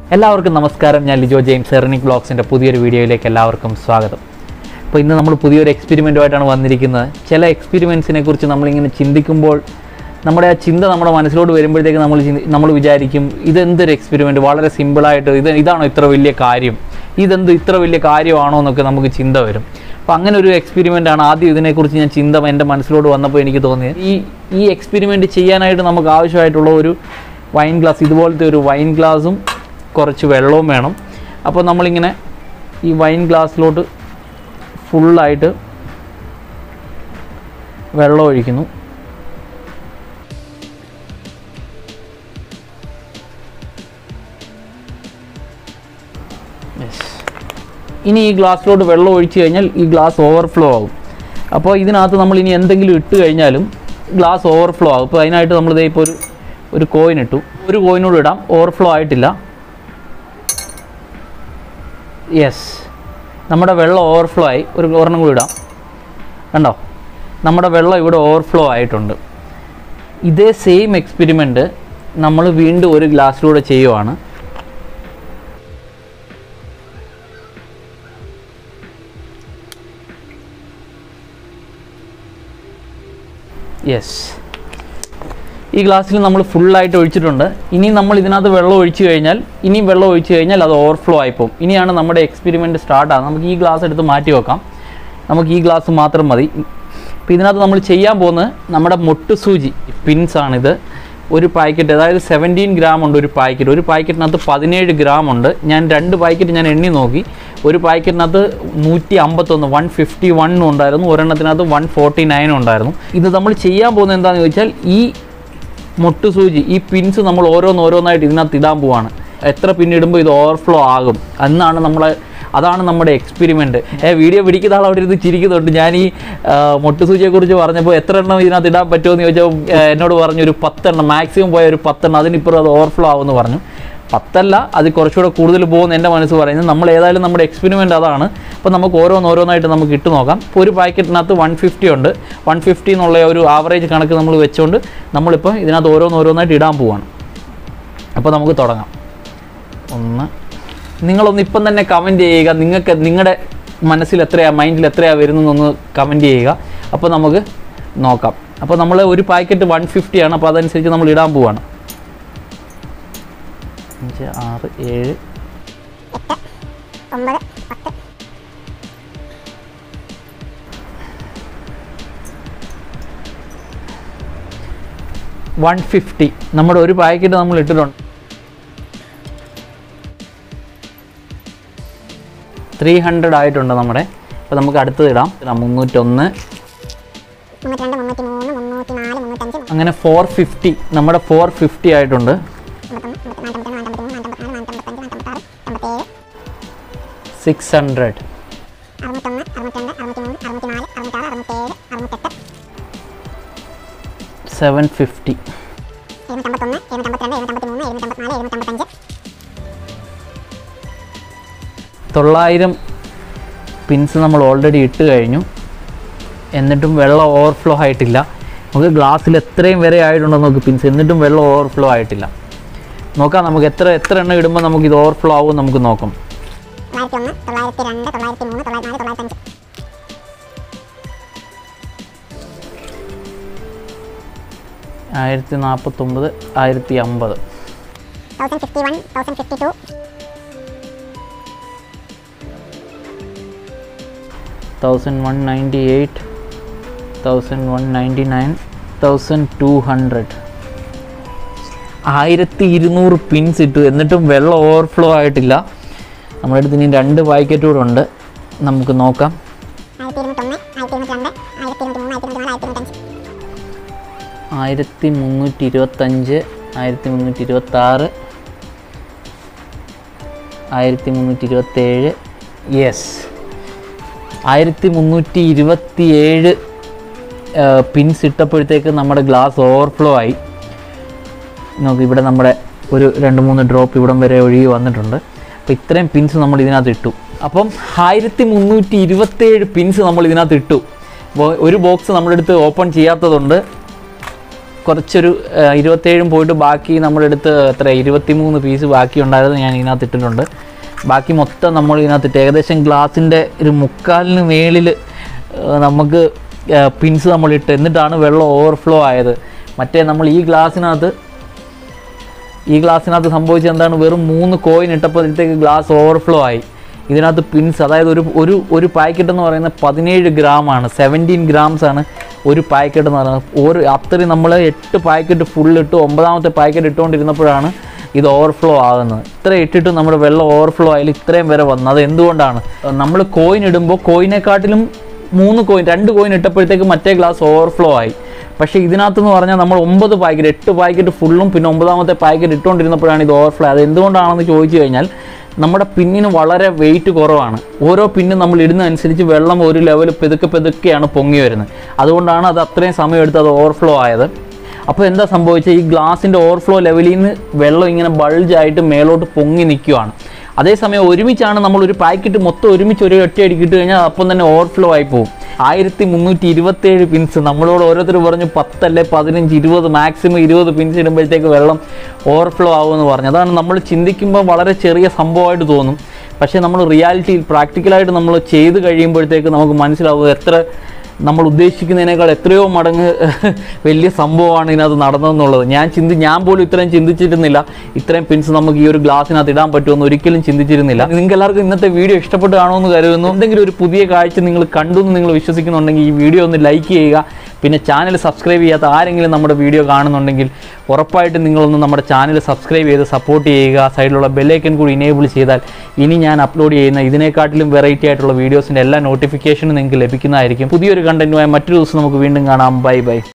എല്ലാവർക്കും നമസ്കാരം ഞാൻ ലിജോ ജെയിംസ് എർണിക് ബ്ലോഗ്സിൻ്റെ പുതിയൊരു വീഡിയോയിലേക്ക് എല്ലാവർക്കും സ്വാഗതം അപ്പോൾ ഇന്ന് നമ്മൾ പുതിയൊരു എക്സ്പെരിമെൻറ്റുമായിട്ടാണ് വന്നിരിക്കുന്നത് ചില എക്സ്പെരിമെൻസിനെ കുറിച്ച് നമ്മളിങ്ങനെ ചിന്തിക്കുമ്പോൾ നമ്മുടെ ആ ചിന്ത നമ്മുടെ മനസ്സിലോട്ട് വരുമ്പോഴത്തേക്ക് നമ്മൾ ചിന്തി- നമ്മൾ വിചാരിക്കും ഇതെന്തൊരു എക്സ്പെരിമെൻറ്റ് വളരെ സിമ്പിളായിട്ട് ഇത് ഇതാണോ ഇത്ര വലിയ കാര്യം ഇതെന്ത് ഇത്ര വലിയ കാര്യമാണോ എന്നൊക്കെ നമുക്ക് ചിന്ത വരും അപ്പോൾ അങ്ങനെ ഒരു എക്സ്പെരിമെൻ്റ് ആണ് ആദ്യം ഇതിനെക്കുറിച്ച് ഞാൻ ചിന്ത എൻ്റെ മനസ്സിലോട്ട് വന്നപ്പോൾ എനിക്ക് തോന്നിയത് ഈ ഈ എക്സ്പെരിമെൻറ്റ് ചെയ്യാനായിട്ട് നമുക്ക് ആവശ്യമായിട്ടുള്ള ഒരു വൈൻ ഗ്ലാസ് ഇതുപോലത്തെ ഒരു വൈൻ ഗ്ലാസും കുറച്ച് വെള്ളവും വേണം അപ്പോൾ നമ്മളിങ്ങനെ ഈ വൈൻ ഗ്ലാസ്സിലോട്ട് ഫുള്ളായിട്ട് വെള്ളം ഒഴിക്കുന്നു Yes. ഇനി ഈ ഗ്ലാസ്സിലോട്ട് വെള്ളം ഒഴിച്ചു കഴിഞ്ഞാൽ ഈ ഗ്ലാസ് ഓവർഫ്ലോ ആകും അപ്പോൾ ഇതിനകത്ത് നമ്മൾ ഇനി എന്തെങ്കിലും ഇട്ട് കഴിഞ്ഞാലും ഗ്ലാസ് ഓവർഫ്ലോ ആകും അപ്പോൾ അതിനായിട്ട് നമ്മൾ ഇതേ ഇപ്പോൾ ഒരു ഒരു കോയിൻ ഇട്ടു ഒരു കോയിനോട് ഇടാം ഓവർഫ്ലോ ആയിട്ടില്ല യെസ് നമ്മുടെ വെള്ളം ഓവർഫ്ലോ ആയി ഒരു ഒരെണ്ണം കൂടി ഇടാം കണ്ടോ നമ്മുടെ വെള്ളം ഇവിടെ ഓവർഫ്ലോ ആയിട്ടുണ്ട് ഇതേ സെയിം എക്സ്പെരിമെൻറ്റ് നമ്മൾ വീണ്ടും ഒരു ഗ്ലാസ്സിലൂടെ ചെയ്യുവാണ് യെസ് ഈ ഗ്ലാസ്സിൽ നമ്മൾ ഫുള്ളായിട്ട് ഒഴിച്ചിട്ടുണ്ട് ഇനി നമ്മൾ ഇതിനകത്ത് വെള്ളം ഒഴിച്ചു കഴിഞ്ഞാൽ ഇനിയും വെള്ളം ഒഴിച്ചു കഴിഞ്ഞാൽ അത് ഓവർഫ്ലോ ആയിപ്പോവും ഇനിയാണ് നമ്മുടെ എക്സ്പെരിമെൻറ്റ് സ്റ്റാർട്ടാകും നമുക്ക് ഈ ഗ്ലാസ് എടുത്ത് മാറ്റി വെക്കാം നമുക്ക് ഈ ഗ്ലാസ് മാത്രം മതി അപ്പോൾ ഇതിനകത്ത് നമ്മൾ ചെയ്യാൻ പോകുന്നത് നമ്മുടെ മൊട്ട് സൂചി പിൻസ് ആണിത് ഒരു പാക്കറ്റ് അതായത് സെവൻറ്റീൻ ഗ്രാം ഉണ്ട് ഒരു പാക്കറ്റ് ഒരു പാക്കറ്റിനകത്ത് പതിനേഴ് ഗ്രാം ഉണ്ട് ഞാൻ രണ്ട് പാക്കറ്റ് ഞാൻ എണ്ണി നോക്കി ഒരു പാക്കറ്റിനകത്ത് നൂറ്റി അമ്പത്തൊന്ന് വൺ ഫിഫ്റ്റി വൺ ഉണ്ടായിരുന്നു ഒരെണ്ണത്തിനകത്ത് വൺ ഫോർട്ടി നയൻ ഉണ്ടായിരുന്നു ഇത് നമ്മൾ ചെയ്യാൻ പോകുന്നത് എന്താണെന്ന് ചോദിച്ചാൽ ഈ മുട്ടുസൂചി ഈ പിൻസ് നമ്മൾ ഓരോന്ന് ഓരോന്നായിട്ട് ഇതിനകത്ത് ഇടാൻ പോവാണ് എത്ര പിൻ ഇടുമ്പോൾ ഇത് ഓവർഫ്ലോ ആകും എന്നാണ് നമ്മളെ അതാണ് നമ്മുടെ എക്സ്പെരിമെൻറ്റ് ഏ വീഡിയോ പിടിക്കുന്ന ആൾ അവിടെ ഇരുന്ന് ചിരിക്കുന്നുണ്ട് ഞാൻ ഈ ആ, മുട്ടുസൂചിയെക്കുറിച്ച് പറഞ്ഞപ്പോൾ എത്ര എണ്ണം ഇതിനകത്ത് ഇടാൻ പറ്റുമെന്ന് ചോദിച്ചാൽ ഏ, എന്നോട് പറഞ്ഞു ഒരു പത്തെണ്ണം മാക്സിമം പോയ ഒരു പത്തെണ്ണം അതിനിപ്പുറം അത് ഓവർഫ്ലോ ആവുമെന്ന് പറഞ്ഞു പത്തല്ല അത് കുറച്ചുകൂടെ കൂടുതൽ പോകുമെന്ന് എൻ്റെ മനസ്സ് പറയുന്നത് നമ്മൾ ഏതായാലും നമ്മുടെ എക്സ്പെരിമെൻ്റ് അതാണ് അപ്പോൾ നമുക്ക് ഓരോന്ന് ഓരോന്നായിട്ട് നമുക്ക് ഇട്ട് നോക്കാം ഇപ്പോൾ ഒരു പാക്കറ്റിനകത്ത് വൺ ഫിഫ്റ്റി ഉണ്ട് വൺ ഫിഫ്റ്റി എന്നുള്ള ഒരു ആവറേജ് കണക്ക് നമ്മൾ വെച്ചുകൊണ്ട് നമ്മളിപ്പോൾ ഇതിനകത്ത് ഓരോന്ന് ഓരോന്നായിട്ട് ഇടാൻ പോവാണ് അപ്പോൾ നമുക്ക് തുടങ്ങാം ഒന്ന് നിങ്ങളൊന്ന് ഇപ്പം തന്നെ കമൻറ്റ് ചെയ്യുക നിങ്ങൾക്ക് നിങ്ങളുടെ മനസ്സിൽ എത്രയാ മൈൻഡിൽ എത്രയാ വരുന്നതെന്നൊന്ന് കമൻറ്റ് ചെയ്യുക അപ്പോൾ നമുക്ക് നോക്കാം അപ്പോൾ നമ്മൾ ഒരു പാക്കറ്റ് വൺ ഫിഫ്റ്റി ആണ് അപ്പോൾ അതനുസരിച്ച് നമ്മൾ ഇടാൻ പോവാണ് അഞ്ച് ആറ് ഏഴ് ഒമ്പത് പത്ത് വൺ ഫിഫ്റ്റി നമ്മുടെ ഒരു പാക്കറ്റ് നമ്മൾ ഇട്ടിട്ടുണ്ട് ത്രീ ഹൺഡ്രഡ് ആയിട്ടുണ്ട് നമ്മുടെ അപ്പോൾ നമുക്ക് അടുത്തത് ഇടാം ഇടാം മുന്നൂറ്റൊന്ന് മുന്നൂറ്റി രണ്ട് മുന്നൂറ്റി മൂന്ന് മുന്നൂറ്റി നാല് മുന്നൂറ്റഞ്ച് അങ്ങനെ ഫോർ ഫിഫ്റ്റി നമ്മുടെ ഫോർ ഫിഫ്റ്റി ആയിട്ടുണ്ട് അമ്പത്തൊന്ന് അമ്പത്തിനാല് അമ്പത്തിമൂന്ന് നാനമ്പത്തിനാല് നാനമ്പത്തിനാല് നാനമ്പത്തഞ്ച് നാനമ്പത്താറ് അമ്പത്തേഴ് സിക്സ് ഹൺഡ്രഡ് അറുപത്തൊന്ന് അറുപത്തിരണ്ട് അറുപത്തിമൂന്ന് അറുപത്തിനാല് അറുപത്താറ് അറുപത്തേഴ് അറുപത്തെട്ട് സെവൻ ഫിഫ്റ്റി എഴുന്നൂറ്റമ്പത്തൊന്ന് എഴുന്നൂറ്റമ്പത്തിരണ്ട് എഴുന്നൂറ്റമ്പത്തിമൂന്ന് എഴുന്നൂറ്റമ്പത്തിനാല് എഴുന്നൂറ്റമ്പത്തഞ്ച് തൊള്ളായിരം പിൻസ് നമ്മൾ ഓൾറെഡി ഇട്ട് കഴിഞ്ഞു എന്നിട്ടും വെള്ളം ഓവർഫ്ലോ ആയിട്ടില്ല നമുക്ക് ഗ്ലാസ്സിൽ എത്രയും വരെ ആയിട്ടുണ്ടോ നോക്ക് പിൻസ് എന്നിട്ടും വെള്ളം ഓവർഫ്ലോ ആയിട്ടില്ല നോക്കാം നമുക്ക് എത്ര എത്ര എണ്ണം ഇടുമ്പോൾ നമുക്ക് ഇത് ഓവർഫ്ലോ ആവും നമുക്ക് നോക്കാം തൊള്ളായിരത്തി ഒന്ന് തൊള്ളായിരത്തി രണ്ട് തൊള്ളായിരത്തി മൂന്ന് തൊള്ളായിരത്തി നാല് തൊള്ളായിരത്തി അഞ്ച് ആയിരത്തി നാൽപ്പത്തൊമ്പത് ആയിരത്തി അമ്പത് thousand fifty one thousand fifty two thousand one ninety eight thousand one ninety nine thousand two hundred ആയിരത്തി ഇരുന്നൂറ് പിൻസ് ഇട്ടു എന്നിട്ടും വെള്ളം ഓവർഫ്ലോ ആയിട്ടില്ല നമ്മുടെ അടുത്ത് ഇനി രണ്ട് പാക്കറ്റ് കൂടെ ഉണ്ട് നമുക്ക് നോക്കാം ആയിരത്തി ഇരുന്നൂറ്റൊന്ന് ആയിരത്തി ഇരുന്നൂറ്റി രണ്ട് ആയിരത്തി ഇരുന്നൂറ്റി മൂന്ന് ആയിരത്തി ഇരുന്നൂറ്റി നാല് ആയിരത്തി ഇരുന്നൂറ്റഞ്ച് ആയിരത്തി മുന്നൂറ്റി ഇരുപത്തഞ്ച് ആയിരത്തി മുന്നൂറ്റി ഇരുപത്താറ് ആയിരത്തി മുന്നൂറ്റി ഇരുപത്തേഴ് യെസ് ആയിരത്തി മുന്നൂറ്റി ഇരുപത്തി ഏഴ് പിൻസ് ഇട്ടപ്പോഴത്തേക്ക് നമ്മുടെ ഗ്ലാസ് ഓവർഫ്ലോ ആയി നോക്ക് ഇവിടെ നമ്മുടെ ഒരു രണ്ട് മൂന്ന് ഡ്രോപ്പ് ഇവിടം വരെ ഒഴുകി വന്നിട്ടുണ്ട് അപ്പോൾ ഇത്രയും പിൻസ് നമ്മൾ ഇതിനകത്ത് ഇട്ടു അപ്പം ആയിരത്തി മുന്നൂറ്റി ഇരുപത്തേഴ് പിൻസ് നമ്മൾ ഇതിനകത്ത് ഇട്ടു അപ്പോൾ ഒരു ബോക്സ് നമ്മുടെ അടുത്ത് ഓപ്പൺ ചെയ്യാത്തതുകൊണ്ട് കുറച്ചൊരു ആ, ഇരുപത്തേഴും പോയിട്ട് ബാക്കി നമ്മളെടുത്ത് എത്ര ഇരുപത്തിമൂന്ന് പീസ് ബാക്കി ഉണ്ടായിരുന്നു ഞാൻ ഇതിനകത്ത് ഇട്ടിട്ടുണ്ട് ബാക്കി മൊത്തം നമ്മൾ ഇതിനകത്തിട്ട് ഏകദേശം ഗ്ലാസിൻ്റെ ഒരു മുക്കാലിന് മേളിൽ നമുക്ക് പിൻസ് നമ്മളിട്ട് എന്നിട്ടാണ് വെള്ളം ഓവർഫ്ലോ ആയത് മറ്റേ നമ്മൾ ഈ ഗ്ലാസ്സിനകത്ത് ഈ ഗ്ലാസ്സിനകത്ത് സംഭവിച്ചത് എന്താണ് വെറും മൂന്ന് കോയിൻ ഇട്ടപ്പോഴത്തേക്ക് ഗ്ലാസ് ഓവർഫ്ലോ ആയി ഇതിനകത്ത് പിൻസ് അതായത് ഒരു ഒരു ഒരു പാക്കറ്റ് എന്ന് പറയുന്നത് പതിനേഴ് ഗ്രാമാണ് സെവൻറ്റീൻ ഗ്രാംസ് ആണ് ഒരു പാക്കറ്റ് എന്ന് പറയുന്നത് ഒരു അത്രയും നമ്മൾ എട്ട് പാക്കറ്റ് ഫുൾ ഇട്ട് ഒമ്പതാമത്തെ പാക്കറ്റ് ഇട്ടുകൊണ്ടിരുന്നപ്പോഴാണ് ഇത് ഓവർഫ്ലോ ആകുന്നത് ഇത്ര ഇട്ടിട്ട് നമ്മുടെ വെള്ളം ഓവർഫ്ലോ ആയാലും ഇത്രയും വരെ വന്നത് അത് എന്തുകൊണ്ടാണ് നമ്മൾ കോയിൻ ഇടുമ്പോൾ കോയിനെക്കാട്ടിലും മൂന്ന് കോയിൻ രണ്ട് കോയിൻ ഇട്ടപ്പോഴത്തേക്ക് മറ്റേ ഗ്ലാസ് ഓവർഫ്ലോ ആയി പക്ഷേ ഇതിനകത്തെന്ന് പറഞ്ഞാൽ നമ്മൾ ഒമ്പത് പാക്കറ്റ് എട്ട് പാക്കറ്റ് ഫുള്ളും പിന്നെ ഒമ്പതാമത്തെ പാക്കറ്റ് ഇട്ടുകൊണ്ടിരുന്നപ്പോഴാണ് ഇത് ഓവർഫ്ലോ അത് എന്തുകൊണ്ടാണെന്ന് ചോദിച്ചു കഴിഞ്ഞാൽ നമ്മുടെ പിന്നിന് വളരെ വെയിറ്റ് കുറവാണ് ഓരോ പിന്നും നമ്മൾ ഇടുന്നതനുസരിച്ച് വെള്ളം ഒരു ലെവൽ പെതുക്കെ പെതുക്കെയാണ് പൊങ്ങി വരുന്നത് അതുകൊണ്ടാണ് അത് അത്രയും സമയം എടുത്ത് അത് ഓവർഫ്ലോ ആയത് അപ്പോൾ എന്താ സംഭവിച്ചത് ഈ ഗ്ലാസിൻ്റെ ഓവർഫ്ലോ ലെവലിൽ നിന്ന് വെള്ളം ഇങ്ങനെ ബൾജായിട്ട് മേലോട്ട് പൊങ്ങി നിൽക്കുവാണ് അതേസമയം ഒരുമിച്ചാണ് നമ്മൾ ഒരു പാക്കറ്റ് മൊത്തം ഒരുമിച്ച് ഒരു ഒറ്റയടിക്ക് ഇട്ട് കഴിഞ്ഞാൽ അപ്പം തന്നെ ഓവർഫ്ലോ ആയി പോകും ആയിരത്തി മുന്നൂറ്റി ഇരുപത്തേഴ് പിൻസ് നമ്മളോട് ഓരോരുത്തർ പറഞ്ഞു പത്തല്ലേ പതിനഞ്ച് ഇരുപത് മാക്സിമം ഇരുപത് പിൻസ് ഇടുമ്പോഴത്തേക്ക് വെള്ളം ഓവർഫ്ലോ ആവുമെന്ന് പറഞ്ഞു അതാണ് നമ്മൾ ചിന്തിക്കുമ്പോൾ വളരെ ചെറിയ സംഭവമായിട്ട് തോന്നും പക്ഷേ നമ്മൾ റിയാലിറ്റിയിൽ പ്രാക്ടിക്കലായിട്ട് നമ്മൾ ചെയ്ത് കഴിയുമ്പോഴത്തേക്ക് നമുക്ക് മനസ്സിലാവും എത്ര നമ്മൾ ഉദ്ദേശിക്കുന്നതിനേക്കാൾ എത്രയോ മടങ്ങ് വലിയ സംഭവമാണ് ഇതിനകത്ത് നടന്നതെന്നുള്ളത് ഞാൻ ചിന്തി ഞാൻ പോലും ഇത്രയും ചിന്തിച്ചിരുന്നില്ല ഇത്രയും പിൻസ് നമുക്ക് ഈ ഒരു ഗ്ലാസ്സിനകത്ത് ഇടാൻ പറ്റുമെന്ന് ഒരിക്കലും ചിന്തിച്ചിരുന്നില്ല നിങ്ങൾക്ക് എല്ലാവർക്കും ഇന്നത്തെ വീഡിയോ ഇഷ്ടപ്പെട്ട് കാണുമെന്ന് കരുതുന്നു എന്തെങ്കിലും ഒരു പുതിയ കാഴ്ച നിങ്ങൾ കണ്ടു എന്ന് നിങ്ങൾ വിശ്വസിക്കുന്നുണ്ടെങ്കിൽ ഈ വീഡിയോ ഒന്ന് ലൈക്ക് ചെയ്യുക പിന്നെ ചാനൽ സബ്സ്ക്രൈബ് ചെയ്യാത്ത ആരെങ്കിലും നമ്മുടെ വീഡിയോ കാണുന്നുണ്ടെങ്കിൽ ഉറപ്പായിട്ടും നിങ്ങളൊന്ന് നമ്മുടെ ചാനൽ സബ്സ്ക്രൈബ് ചെയ്ത് സപ്പോർട്ട് ചെയ്യുക സൈഡിലുള്ള ബെല്ലൈക്കൻ കൂടി ഇനേബിൾ ചെയ്താൽ ഇനി ഞാൻ അപ്ലോഡ് ചെയ്യുന്ന ഇതിനെക്കാട്ടിലും വെറൈറ്റി ആയിട്ടുള്ള വീഡിയോസിൻ്റെ എല്ലാ നോട്ടിഫിക്കേഷനും നിങ്ങൾക്ക് ലഭിക്കുന്നതായിരിക്കും പുതിയൊരു കണ്ടന്റുമായി മറ്റൊരു ദിവസം നമുക്ക് വീണ്ടും കാണാം ബൈ ബൈ